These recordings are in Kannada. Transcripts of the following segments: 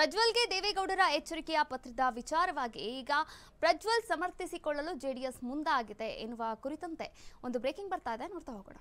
ಪ್ರಜ್ವಲ್ಗೆ ದೇವೇಗೌಡರ ಎಚ್ಚರಿಕೆಯ ಪತ್ರದ ವಿಚಾರವಾಗಿ ಈಗ ಪ್ರಜ್ವಲ್ ಸಮರ್ಥಿಸಿಕೊಳ್ಳಲು ಜೆಡಿಎಸ್ ಮುಂದಾಗಿದೆ ಎನ್ನುವ ಕುರಿತಂತೆ ಒಂದು ಬ್ರೇಕಿಂಗ್ ಬರ್ತಾ ಇದೆ ನೋಡ್ತಾ ಹೋಗೋಣ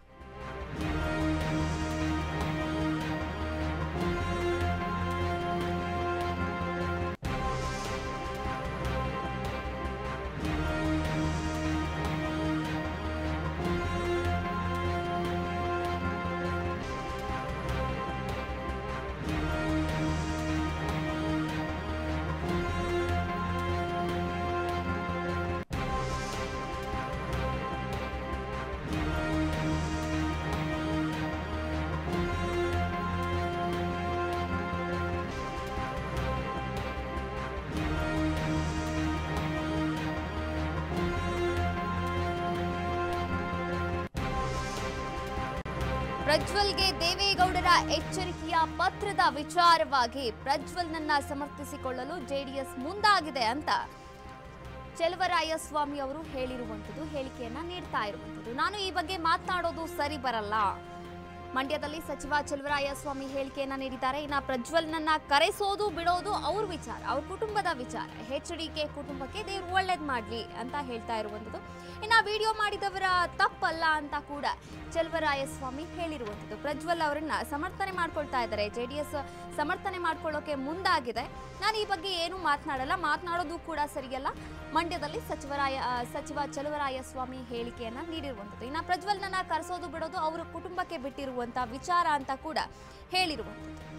ಪ್ರಜ್ವಲ್ಗೆ ದೇವೇಗೌಡರ ಎಚ್ಚರಿಕೆಯ ಪತ್ರದ ವಿಚಾರವಾಗಿ ಪ್ರಜ್ವಲ್ನನ್ನ ಸಮರ್ಥಿಸಿಕೊಳ್ಳಲು ಜೆಡಿಎಸ್ ಮುಂದಾಗಿದೆ ಅಂತ ಚೆಲುವರಾಯಸ್ವಾಮಿ ಅವರು ಹೇಳಿರುವಂಥದ್ದು ಹೇಳಿಕೆಯನ್ನ ನೀಡ್ತಾ ಇರುವಂಥದ್ದು ನಾನು ಈ ಬಗ್ಗೆ ಮಾತನಾಡೋದು ಸರಿ ಬರಲ್ಲ ಮಂಡ್ಯದಲ್ಲಿ ಸಚಿವ ಚೆಲುವರಾಯಸ್ವಾಮಿ ಹೇಳಿಕೆಯನ್ನ ನೀಡಿದ್ದಾರೆ ಇನ್ನ ಪ್ರಜ್ವಲ್ನನ್ನ ಕರೆಸೋದು ಬಿಡೋದು ಅವ್ರ ವಿಚಾರ ಅವ್ರ ಕುಟುಂಬದ ವಿಚಾರ ಎಚ್ ಡಿ ಕೆ ಕುಟುಂಬಕ್ಕೆ ದೇವ್ರು ಒಳ್ಳೇದ್ ಮಾಡ್ಲಿ ಅಂತ ಹೇಳ್ತಾ ಇರುವಂಥದ್ದು ಇನ್ನ ವಿಡಿಯೋ ಮಾಡಿದವರ ತಪ್ಪಲ್ಲ ಅಂತ ಕೂಡ ಚೆಲುವರಾಯಸ್ವಾಮಿ ಹೇಳಿರುವಂಥದ್ದು ಪ್ರಜ್ವಲ್ ಅವರನ್ನ ಸಮರ್ಥನೆ ಮಾಡ್ಕೊಳ್ತಾ ಇದ್ದಾರೆ ಜೆ ಡಿ ಎಸ್ ಸಮರ್ಥನೆ ಮಾಡ್ಕೊಳ್ಳೋಕೆ ಮುಂದಾಗಿದೆ ನಾನು ಈ ಬಗ್ಗೆ ಏನು ಮಾತನಾಡಲ್ಲ ಮಾತನಾಡೋದು ಕೂಡ ಸರಿಯಲ್ಲ ಮಂಡ್ಯದಲ್ಲಿ ಸಚಿವರಾಯ ಆ, ಸಚಿವ ಚೆಲುವರಾಯಸ್ವಾಮಿ ಹೇಳಿಕೆಯನ್ನ ನೀಡಿರುವಂಥದ್ದು ಇನ್ನ ಪ್ರಜ್ವಲ್ನನ್ನ ಕರೆಸೋದು ಬಿಡೋದು ಅವರ ಕುಟುಂಬಕ್ಕೆ ಬಿಟ್ಟಿರುವಂತ ವಿಚಾರ ಅಂತ ಕೂಡ ಹೇಳಿರುವಂಥದ್ದು